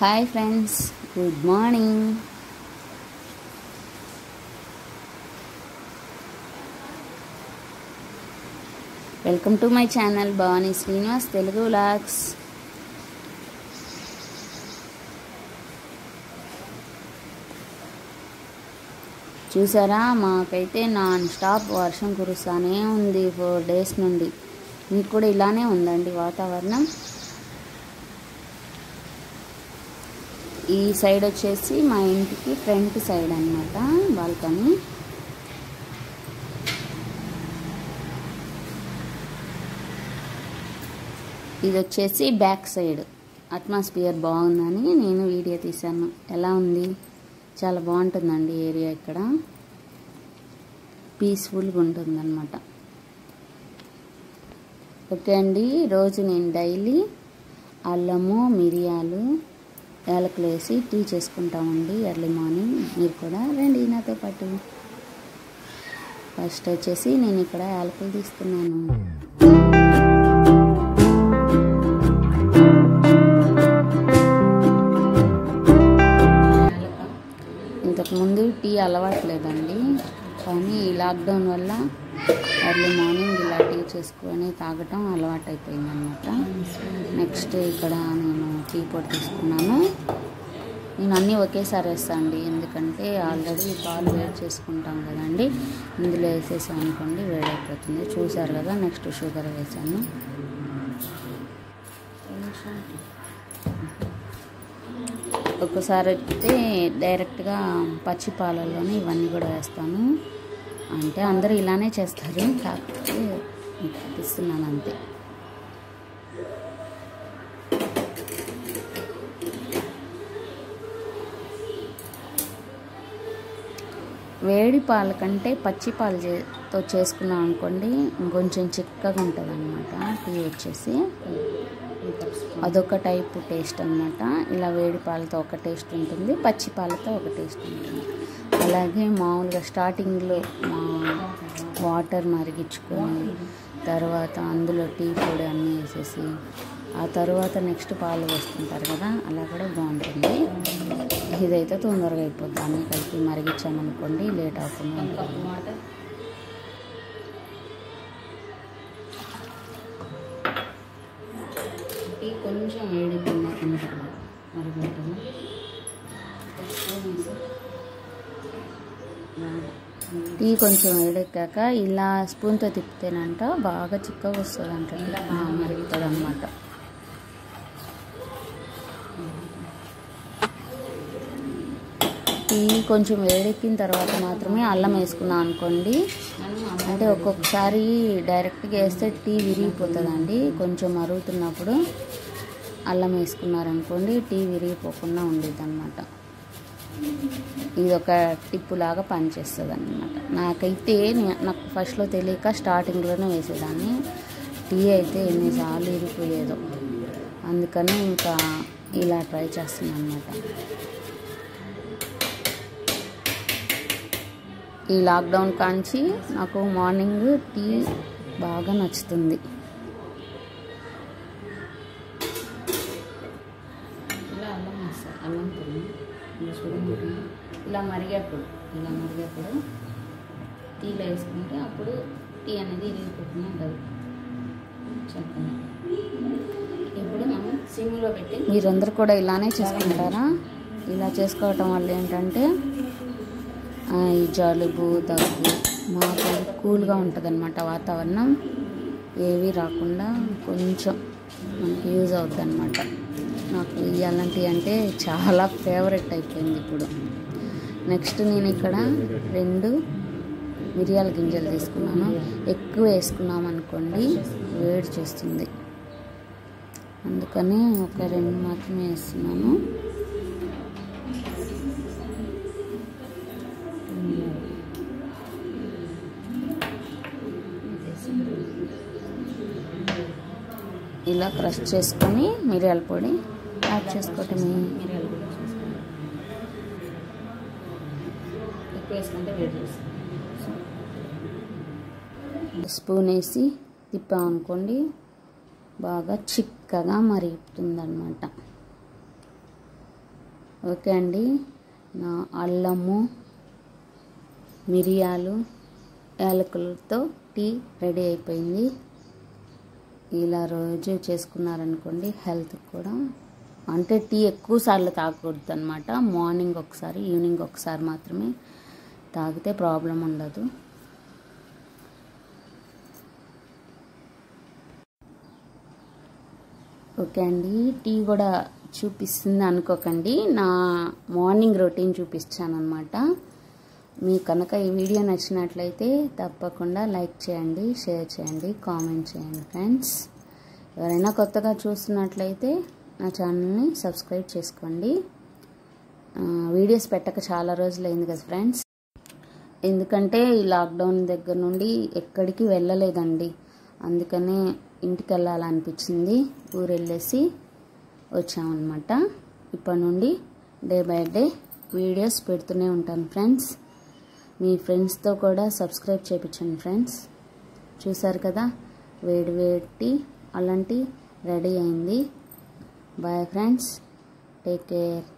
hi friends good morning welcome to my channel Bhavani Srinivas Telugu vlogs చూసారా మాకైతే non stop వర్షం కురుస్తానే ఉంది ఫోర్ డేస్ నుండి మీకు కూడా ఇలానే ఉందండి వాతావరణం ఈ సైడ్ వచ్చేసి మా ఇంటికి ఫ్రంట్ సైడ్ అనమాట బాల్కనీ ఇది వచ్చేసి బ్యాక్ సైడ్ అట్మాస్ఫియర్ బాగుందని నేను వీడియో తీశాను ఎలా ఉంది చాలా బాగుంటుందండి ఏరియా ఇక్కడ పీస్ఫుల్గా ఉంటుందన్నమాట ఓకే అండి రోజు నేను డైలీ అల్లము మిరియాలు యాలకులు వేసి టీ చేసుకుంటామండి ఎర్లీ మార్నింగ్ మీరు కూడా రండి నాతో పాటు ఫస్ట్ వచ్చేసి నేను ఇక్కడ యాలకులు తీస్తున్నాను ఇంతకుముందు టీ అలవాట్లేదండి కానీ ఈ లాక్డౌన్ వల్ల ఎర్లీ మార్నింగ్ ఇలా టీ చేసుకొని తాగటం అలవాటు అయిపోయింది అనమాట నెక్స్ట్ ఇక్కడ నేను టీ పొడి తీసుకున్నాను నేను అన్నీ ఒకేసారి వేస్తాను అండి ఎందుకంటే ఆల్రెడీ పాలు వేడి చేసుకుంటాం కదండి ఇందులో వేసేసాం అనుకోండి వేడైపోతుంది చూసారు కదా నెక్స్ట్ షుగర్ వేసాను ఒక్కసారి అయితే డైరెక్ట్గా పచ్చి పాలల్లోనే ఇవన్నీ కూడా వేస్తాను అంటే అందరూ ఇలానే చేస్తారు కాకపోతే మీకు చూపిస్తున్నాను అంతే వేడి పాల కంటే పచ్చి పాలు తో చేసుకున్నాం అనుకోండి ఇంకొంచెం చిక్కగా ఉంటుంది అనమాట టీ వచ్చేసి అదొక టైప్ టేస్ట్ అనమాట ఇలా వేడి పాలతో ఒక టేస్ట్ ఉంటుంది పచ్చి పాలతో ఒక టేస్ట్ ఉంటుంది అలాగే మామూలుగా స్టార్టింగ్లో మా వాటర్ మరిగించుకొని తర్వాత అందులో టీ పొడి అన్నీ వేసేసి ఆ తర్వాత నెక్స్ట్ పాలు వేస్తుంటారు కదా అలా కూడా బాగుంటుంది ఇదైతే తొందరగా అయిపోద్ది అన్నీ కలిపి మరిగించామనుకోండి లేట్ అవుతుంది టీ కొంచెం వేడిపోయిన కింద మరిగిపోతుంది టీ కొంచెం వేడెక్కాక ఇలా స్పూన్తో తిప్పితేనంట బాగా చిక్కగా వస్తుంది అంట మరుగుతుంది అనమాట టీ కొంచెం వేడెక్కిన తర్వాత మాత్రమే అల్లం వేసుకున్నాం అనుకోండి అంటే ఒక్కొక్కసారి డైరెక్ట్గా వేస్తే టీ విరిగిపోతుందండి కొంచెం మరుగుతున్నప్పుడు అల్లం వేసుకున్నారనుకోండి టీ విరిగిపోకుండా ఉండేది అనమాట ఇది ఒక టిప్పు లాగా పనిచేస్తుంది అనమాట నాకైతే నాకు ఫస్ట్లో తెలియక స్టార్టింగ్లోనే వేసేదాన్ని టీ అయితే ఎన్నిసార్లు ఇరిగిపోయేదో అందుకని ఇంకా ఇలా ట్రై చేస్తున్నాను అనమాట ఈ లాక్డౌన్ కాంచి నాకు మార్నింగ్ టీ బాగా నచ్చుతుంది ఇలా అల్లం వేస్తారు అల్లం పొడి ఇలా మరిగేప్పుడు ఇలా మరిగేప్పుడు టీలో వేసుకుంటే అప్పుడు టీ అనేది ఇరిగిపోకుండా ఉంటుంది చెప్పండి ఇప్పుడు మనం సిమ్లో పెట్టి మీరందరూ కూడా ఇలానే చేసుకుంటారా ఇలా చేసుకోవటం వల్ల ఏంటంటే ఈ జలుబు దగ్గు మాకు కూల్గా ఉంటుంది అనమాట వాతావరణం ఏవి రాకుండా కొంచెం మనకి యూజ్ అవుతుంది అనమాట నాకు ఇలాంటివి అంటే చాలా ఫేవరెట్ అయిపోయింది ఇప్పుడు నెక్స్ట్ నేను ఇక్కడ రెండు మిరియాల గింజలు తీసుకున్నాను ఎక్కువ వేసుకున్నాం అనుకోండి వేడి చేస్తుంది అందుకని ఒక రెండు మాత్రమే వేస్తున్నాను ఇలా క్రష్ చేసుకొని మిరియాల పొడి యాడ్ చేసుకోవటమే మిరియాల పొడి ఎక్కువ వేసుకుంటే వేడి స్పూన్ వేసి తిప్పామనుకోండి బాగా చిక్కగా మరుగుతుందన్నమాట ఓకే అండి నా అల్లము మిరియాలు యాలకులతో టీ రెడీ అయిపోయింది ఇలా రోజు చేసుకున్నారనుకోండి హెల్త్ కూడా అంటే టీ ఎక్కువ సార్లు తాగకూడదు అనమాట మార్నింగ్ ఒకసారి ఈవినింగ్ ఒకసారి మాత్రమే తాగితే ప్రాబ్లం ఉండదు ఓకే అండి టీ కూడా చూపిస్తుంది అనుకోకండి నా మార్నింగ్ రొటీన్ చూపించాను అనమాట మీకు కనుక ఈ వీడియో నచ్చినట్లయితే తప్పకుండా లైక్ చేయండి షేర్ చేయండి కామెంట్ చేయండి ఫ్రెండ్స్ ఎవరైనా కొత్తగా చూస్తున్నట్లయితే నా ఛానల్ని సబ్స్క్రైబ్ చేసుకోండి వీడియోస్ పెట్టక చాలా రోజులైంది కదా ఫ్రెండ్స్ ఎందుకంటే ఈ లాక్డౌన్ దగ్గర నుండి ఎక్కడికి వెళ్ళలేదండి అందుకనే ఇంటికి వెళ్ళాలనిపించింది ఊరు వెళ్ళేసి వచ్చామన్నమాట ఇప్పటి నుండి డే బై డే వీడియోస్ పెడుతూనే ఉంటాను ఫ్రెండ్స్ మీ ఫ్రెండ్స్తో కూడా సబ్స్క్రైబ్ చేయించండి ఫ్రెండ్స్ చూసారు కదా వేడి వేడి అలాంటి రెడీ అయింది బాయ్ ఫ్రెండ్స్ టేక్ కేర్